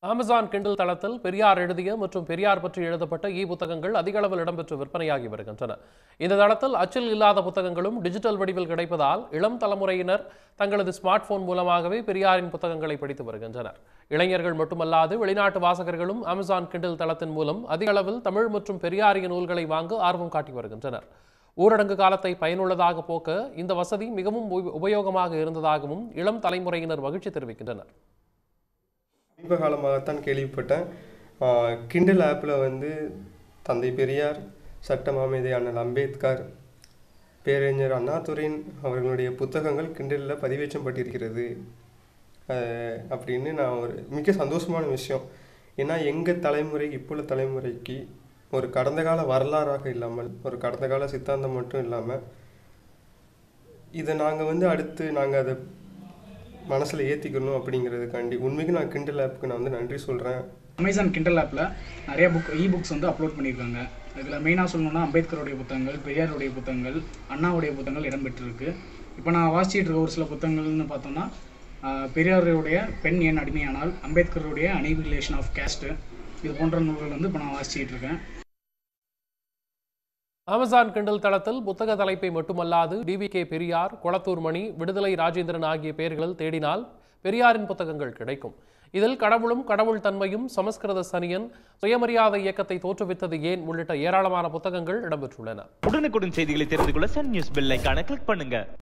Amazon Kindle தளத்தில் பெரியார் எழுதிய மற்றும் பெரியார் பற்றி எழுதப்பட்ட இ புத்தகங்கள் அதிக அளவில் இடம்பெற்று விற்பனையாகி வருகின்றன இந்த தளத்தில் அச்சில் இல்லாத புத்தகங்களும் டிஜிட்டல் வடிவில் கிடைப்பதால் இளம் தலைமுறையினர் தங்களது ஸ்மார்ட் போன் மூலமாகவே பெரியாரின் புத்தகங்களை படித்து வருகின்றனர் இளைஞர்கள் மட்டுமல்லாது வெளிநாட்டு வாசகர்களும் அமேசான் கிண்டில் தளத்தின் மூலம் அதிக அளவில் தமிழ் மற்றும் பெரியாரிய நூல்களை வாங்க ஆர்வம் காட்டி வருகின்றனர் ஊரடங்கு காலத்தை பயனுள்ளதாக போக்க இந்த வசதி மிகவும் உப- உபயோகமாக இருந்ததாகவும் இளம் தலைமுறையினர் மகிழ்ச்சி தெரிவிக்கின்றனர் சமீப காலமாகத்தான் கேள்விப்பட்டேன் கிண்டல் ஆப்பில் வந்து தந்தை பெரியார் சட்ட மாமேதை அண்ணல் அம்பேத்கர் பேரறிஞர் அண்ணாதுரையின் அவர்களுடைய புத்தகங்கள் கிண்டலில் பதிவேற்றம் பட்டிருக்கிறது அஹ், அப்படின்னு நான் ஒரு மிக சந்தோஷமான விஷயம் ஏன்னா எங்கள் தலைமுறை இப்போ உள்ள தலைமுறைக்கு ஒரு கடந்த கால வரலாறாக இல்லாமல் ஒரு கடந்த கால சித்தாந்தம் மட்டும் இல்லாமல் இதை நாங்கள் வந்து அடுத்து நாங்கள் அதை மனசில் ஏற்றிக்கணும் அப்படிங்கிறதுக்காண்டி உண்மைக்கு நான் கிண்டல் ஆப்புக்கு நான் வந்து நன்றி சொல்கிறேன் அமேசான் கிண்டல் ஆப்பில் நிறைய புக் இ புக்ஸ் வந்து அப்லோட் பண்ணியிருக்காங்க இதில் மெயினாக சொல்லணும்னா அம்பேத்கருடைய புத்தகங்கள் பெரியாருடைய புத்தகங்கள் அண்ணாவுடைய புத்தகங்கள் இடம்பெற்றிருக்கு இப்போ நான் வாசிச்சிட்டு இருக்க ஒரு சில புத்தகங்கள்னு பார்த்தோம்னா ஆஹ், பெரியாருடைய பெண் ஏன் அடிமையானால் அம்பேத்கருடைய அனிபிலேஷன் ஆஃப் கேஸ்ட்டு இது போன்ற நூல்கள் வந்து இப்போ நான் வாசிச்சிட்டு இருக்கேன் அமேசான் கிண்டல் தளத்தில் புத்தக தலைப்பை மட்டுமல்லாது டிவிகே பெரியார் கொளத்தூர் மணி விடுதலை ராஜேந்திரன் ஆகிய பெயர்களில் தேடினால் பெரியாரின் புத்தகங்கள் கிடைக்கும் இதில் கடவுளும் கடவுள் தன்மையும் சமஸ்கிருத சனியன் சுயமரியாதை இயக்கத்தை தோற்றுவித்தது ஏன் உள்ளிட்ட ஏராளமான புத்தகங்கள் இடம்பெற்றுள்ளன உடனுக்குடன் செய்திகளை தெரிந்து கொள்ள சன் நியூஸ் பெல் ஐகானை கிளிக் பண்ணுங்க